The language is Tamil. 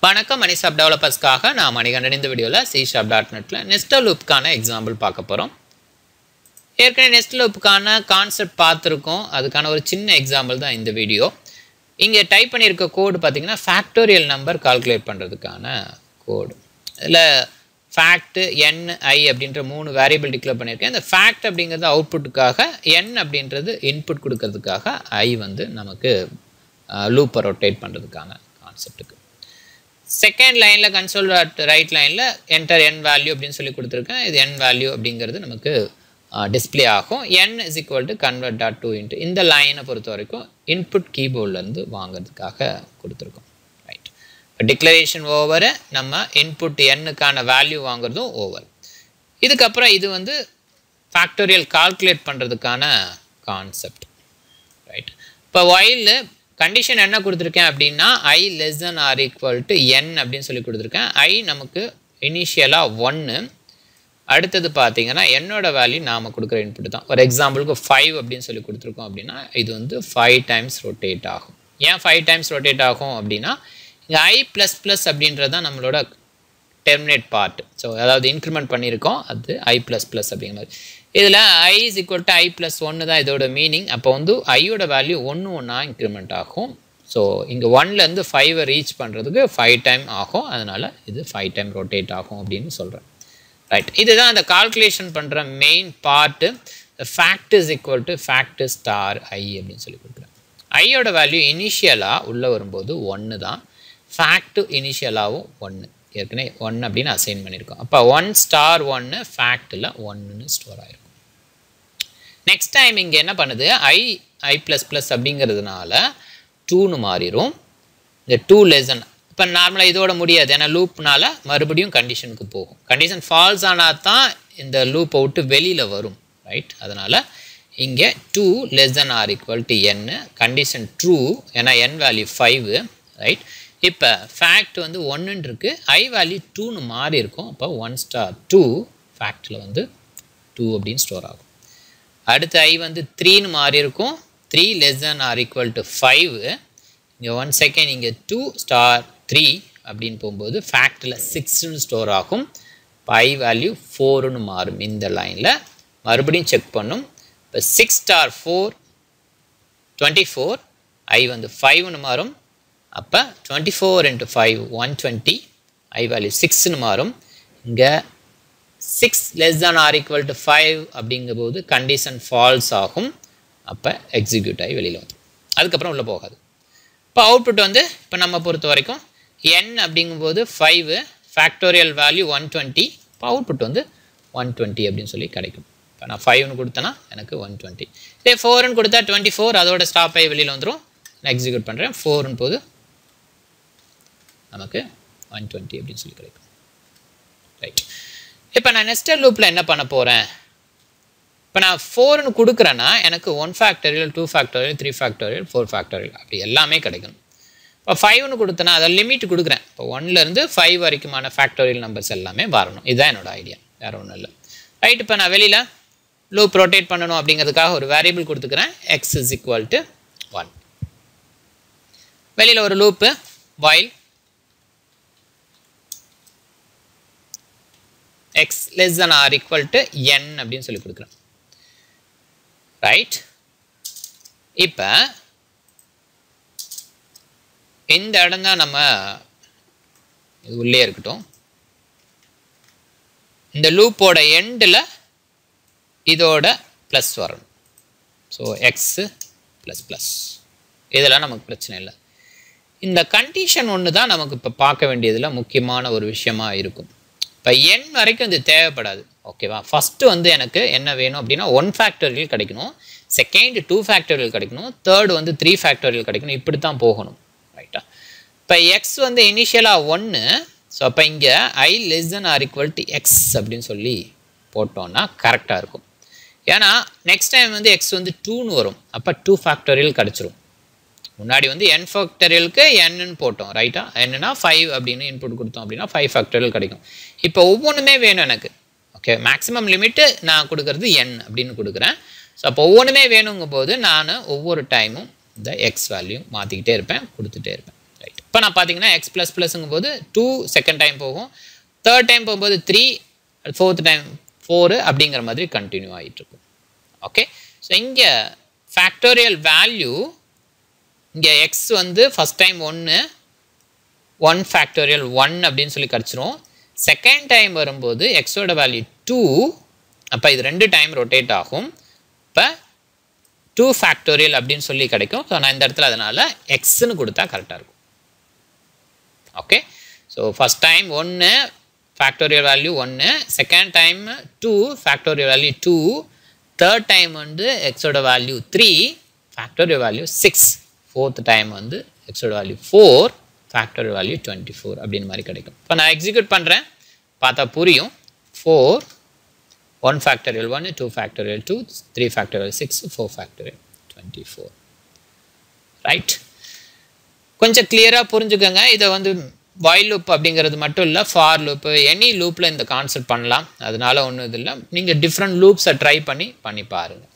வணக்கம் மணி ஷாப் டெவலப்பர்ஸ்க்காக நான் மணிகண்டன் இந்த வீடியோவில் சி ஷாப் டாட் நெட்டில் நெஸ்டல் லூப்புக்கான எக்ஸாம்பிள் பார்க்க போகிறோம் ஏற்கனவே நெஸ்ட் லூப்புக்கான கான்செப்ட் பார்த்துருக்கோம் அதுக்கான ஒரு சின்ன எக்ஸாம்பிள் தான் இந்த வீடியோ இங்கே டைப் பண்ணியிருக்க கோடு பார்த்தீங்கன்னா ஃபேக்டோரியல் நம்பர் கால்குலேட் பண்ணுறதுக்கான கோடு இதில் ஃபேக்ட் என் ஐ அப்படின்ற மூணு வேரியபிள் டிக்ளேர் பண்ணியிருக்கேன் இந்த ஃபேக்ட் அப்படிங்கிறது அவுட்புட்டுக்காக என் அப்படின்றது இன்புட் கொடுக்கறதுக்காக ஐ வந்து நமக்கு லூப்பை ரொட்டேட் பண்ணுறதுக்கான கான்செப்ட்டுக்கு செகண்ட் லைனில் கன்சோல் ரைட் லைனில் என்டர் என் வேல்யூ அப்படின்னு சொல்லி கொடுத்துருக்கேன் இது என் வேல்யூ அப்படிங்கிறது நமக்கு டிஸ்பிளே ஆகும் N is equal to convert dot to int இந்த லைனை பொறுத்த வரைக்கும் இன்புட் கீபோர்ட்லேருந்து வாங்குறதுக்காக கொடுத்துருக்கோம் ரைட் டிக்ளரேஷன் ஓவரு நம்ம இன்புட் எண்ணுக்கான வேல்யூ வாங்குறதும் ஓவர் இதுக்கப்புறம் இது வந்து ஃபேக்டோரியல் கால்குலேட் பண்ணுறதுக்கான கான்செப்ட் ரைட் இப்போ ஒயில் கண்டிஷன் என்ன கொடுத்துருக்கேன் அப்படின்னா I less than or equal to N அப்படின்னு சொல்லி கொடுத்துருக்கேன் ஐ நமக்கு இனிஷியலாக ஒன்று அடுத்தது பார்த்தீங்கன்னா என்னோட வேல்யூ நாம் கொடுக்குற இன்புட் தான் ஒரு எக்ஸாம்பிளுக்கு ஃபைவ் அப்படின்னு சொல்லி கொடுத்துருக்கோம் அப்படின்னா இது வந்து ஃபைவ் டைம்ஸ் ரொட்டேட் ஆகும் ஏன் ஃபைவ் டைம்ஸ் ரொட்டேட் ஆகும் அப்படின்னா இங்கே ஐ ப்ளஸ் ப்ளஸ் அப்படின்றது தான் நம்மளோட டெர்மினேட் பார்ட் ஸோ அதாவது இன்க்ரிமெண்ட் பண்ணியிருக்கோம் அது ஐ ப்ளஸ் ப்ளஸ் அப்படிங்கிற மாதிரி இதில் I is equal to I plus ஒன்று தான் இதோட மீனிங் அப்போ வந்து ஐயோட வேல்யூ ஒன்று ஒன்றா இன்க்ரிமெண்ட் ஆகும் ஸோ இங்கே ஒன்லேருந்து ஃபைவை ரீச் பண்ணுறதுக்கு ஃபைவ் டைம் ஆகும் அதனால் இது ஃபைவ் டைம் ரொட்டேட் ஆகும் அப்படின்னு சொல்கிறேன் ரைட் இதுதான் அந்த கால்குலேஷன் பண்ணுற main part fact is equal to fact star I அப்படின்னு சொல்லி கொடுக்குறேன் ஐயோட வேல்யூ இனிஷியலாக உள்ளே வரும்போது ஒன்று தான் ஃபேக்ட் இனிஷியலாகவும் ஒன்று ஏற்கனவே ஒன் அப்படின்னு அசைன் பண்ணியிருக்கோம் அப்போ ஒன் ஸ்டார் ஒன்று ஃபேக்டில் ஒன்றுன்னு ஸ்டோர் ஆகிருக்கும் நெக்ஸ்ட் டைம் இங்கே என்ன பண்ணுது ஐ ஐ ப்ளஸ் ப்ளஸ் அப்படிங்கிறதுனால டூன்னு மாறிடும் இந்த டூ லெசன் இப்போ நார்மலாக இதோட முடியாது ஏன்னா லூப்னால மறுபடியும் கண்டிஷனுக்கு போகும் கண்டிஷன் ஃபால்ஸ் ஆனால் தான் இந்த லூப்பை விட்டு வெளியில் வரும் ரைட் அதனால் இங்கே two less then or equal to N condition true ஏன்னா என் வேல்யூ ஃபைவ் ரைட் இப்போ ஃபேக்ட் வந்து ஒன்றுன்னு இருக்குது ஐ வேல்யூ டூன்னு மாறி இருக்கும் அப்போ ஒன் ஸ்டார் டூ ஃபேக்டில் வந்து டூ அப்படின்னு ஸ்டோர் ஆகும் அடுத்து ஐ வந்து த்ரீன்னு மாறி இருக்கும் three less then or equal to five இங்கே ஒன் செகண்ட் இங்கே டூ ஸ்டார் த்ரீ அப்படின்னு போகும்போது ஃபேக்டில் சிக்ஸ்னு ஸ்டோர் ஆகும் ஐ வேல்யூ ஃபோருன்னு மாறும் இந்த லைனில் மறுபடியும் செக் பண்ணும் இப்போ six star four twenty four I வந்து ஃபைவ்னு மாறும் அப்போ twenty four into five one twenty I value சிக்ஸ்னு மாறும் இங்கே six less than or equal to five அப்படிங்கும்போது கண்டிஷன் ஃபால்ஸ் ஆகும் அப்போ எக்ஸிக்யூட் ஆகி வெளியில் வந்துடும் அதுக்கப்புறம் உள்ளே போகாது இப்போ அவுட்புட் வந்து இப்போ நம்ம பொறுத்த வரைக்கும் என் அப்படிங்கும்போது five factorial value one twenty இப்போ அவுட்புட் வந்து ஒன் டுவெண்ட்டி அப்படின்னு சொல்லி கிடைக்கும் இப்போ நான் ஃபைவ்னு கொடுத்தேன்னா எனக்கு ஒன் டுவெண்ட்டி இதே ஃபோர்னு கொடுத்தா டுவெண்ட்டி ஃபோர் அதோட ஸ்டாப் ஆகி வெளியில் வந்துடும் நான் எக்ஸிக்யூட் பண்ணுறேன் ஃபோர்னு போது நமக்கு ஒன் டுவெண்ட்டி அப்படின்னு சொல்லி கிடைக்கும் ரைட் இப்போ நான் நெஸ்டர் லூப்பில் என்ன பண்ண போகிறேன் இப்போ நான் ஃபோர்னு கொடுக்குறேன்னா எனக்கு one factorial two factorial three factorial four factorial அப்படி எல்லாமே கிடைக்கணும் இப்போ ஃபைவ்னு கொடுத்தேன்னா அதை லிமிட் கொடுக்குறேன் இப்போ ஒன்லேருந்து ஃபைவ் வரைக்குமான ஃபேக்டரியல் நம்பர்ஸ் எல்லாமே வரணும் இதுதான் என்னோட ஐடியா வேறு ஒன்றும் இல்லை ரைட் இப்போ நான் வெளியில் லூப் ரொட்டேட் பண்ணணும் அப்படிங்கிறதுக்காக ஒரு வேரியபிள் கொடுத்துக்கிறேன் X is equal to one வெளியில் ஒரு loop while X less than or equal to N அப்படின்னு சொல்லி கொடுக்குறேன் ரைட் இப்போ இந்த இடம் தான் நம்ம இது உள்ளே இருக்கட்டும் இந்த லூப்போட எண்டில் இதோட ப்ளஸ் வரணும் ஸோ எக்ஸு ப்ளஸ் ப்ளஸ் இதெல்லாம் நமக்கு பிரச்சனை இல்லை இந்த கண்டிஷன் ஒன்று தான் நமக்கு இப்போ பார்க்க வேண்டியதில் முக்கியமான ஒரு விஷயமா இருக்கும் இப்போ என் வரைக்கும் இது தேவைப்படாது ஓகேவா ஃபஸ்ட்டு வந்து எனக்கு என்ன வேணும் அப்படின்னா ஒன் ஃபேக்டரியல் கிடைக்கணும் செகண்ட் டூ ஃபேக்டரியல் கிடைக்கணும் தேர்டு வந்து த்ரீ ஃபேக்டரியல் கிடைக்கணும் இப்படி தான் போகணும் ரைட்டா இப்போ எக்ஸ் வந்து இனிஷியலாக ஒன்று ஸோ அப்போ இங்கே I less then or equal to X அப்படின்னு சொல்லி போட்டோன்னா கரெக்டாக இருக்கும் ஏன்னா நெக்ஸ்ட் டைம் வந்து எக்ஸ் வந்து டூன்னு வரும் அப்போ டூ ஃபேக்டரியல் கிடச்சிரும் முன்னாடி வந்து என் ஃபேக்டரியலுக்கு என்னன்னு போட்டோம் ரைட்டா என்னன்னா ஃபைவ் அப்படின்னு இன்புட் கொடுத்தோம் அப்படின்னா ஃபைவ் ஃபேக்டரியல் கிடைக்கும் இப்போ ஒவ்வொன்றுமே வேணும் எனக்கு ஓகே மேக்ஸிமம் லிமிட்டு நான் கொடுக்கறது என் அப்படின்னு கொடுக்குறேன் ஸோ அப்போ ஒவ்வொன்றுமே வேணுங்கும் போது நான் ஒவ்வொரு டைமும் இந்த எக்ஸ் வேல்யூ மாற்றிக்கிட்டே இருப்பேன் கொடுத்துட்டே இருப்பேன் ரைட் இப்போ நான் பார்த்தீங்கன்னா எக்ஸ் ப்ளஸ் ப்ளஸ்ங்கும் போது டூ செகண்ட் டைம் போகும் தேர்ட் டைம் போகும்போது த்ரீ ஃபோர்த் டைம் ஃபோரு அப்படிங்கிற மாதிரி கண்டினியூ ஆகிட்டு இருக்கும் ஓகே ஸோ இங்கே ஃபேக்டோரியல் வேல்யூ இங்கே எக்ஸ் வந்து ஃபஸ்ட் டைம் ஒன்று ஒன் ஃபேக்டோரியல் ஒன் அப்படின்னு சொல்லி கிடச்சிரும் செகண்ட் டைம் வரும்போது எக்ஸோட வேல்யூ டூ அப்போ இது ரெண்டு டைம் ரொட்டேட் ஆகும் இப்போ டூ ஃபேக்டோரியல் அப்படின்னு சொல்லி கிடைக்கும் ஸோ நான் இந்த இடத்துல அதனால் எக்ஸ்ன்னு கொடுத்தா கரெக்டாக இருக்கும் ஓகே ஸோ ஃபஸ்ட் டைம் ஒன்று ஃபேக்டோரியல் வேல்யூ ஒன்று second time two factorial value two third time வந்து எக்ஸோட value three factorial value six fourth time வந்து எக்ஸோட value four factorial value twenty four அப்படின்னு மாதிரி கிடைக்கும் இப்போ நான் எக்ஸிக்யூட் பண்ணுறேன் பார்த்தா புரியும் four one factorial one two factorial two three factorial six four factorial twenty four right கொஞ்சம் கிளியராக புரிஞ்சுக்கோங்க இதை வந்து வாயில் லூப் அப்படிங்கிறது மட்டும் இல்லை ஃபார் லூப்பு எனி லூப்பில் இந்த கான்செப்ட் பண்ணலாம் அதனால ஒன்றும் இது இல்லை நீங்கள் டிஃப்ரெண்ட் லூப்ஸை ட்ரை பண்ணி பண்ணி பாருங்கள்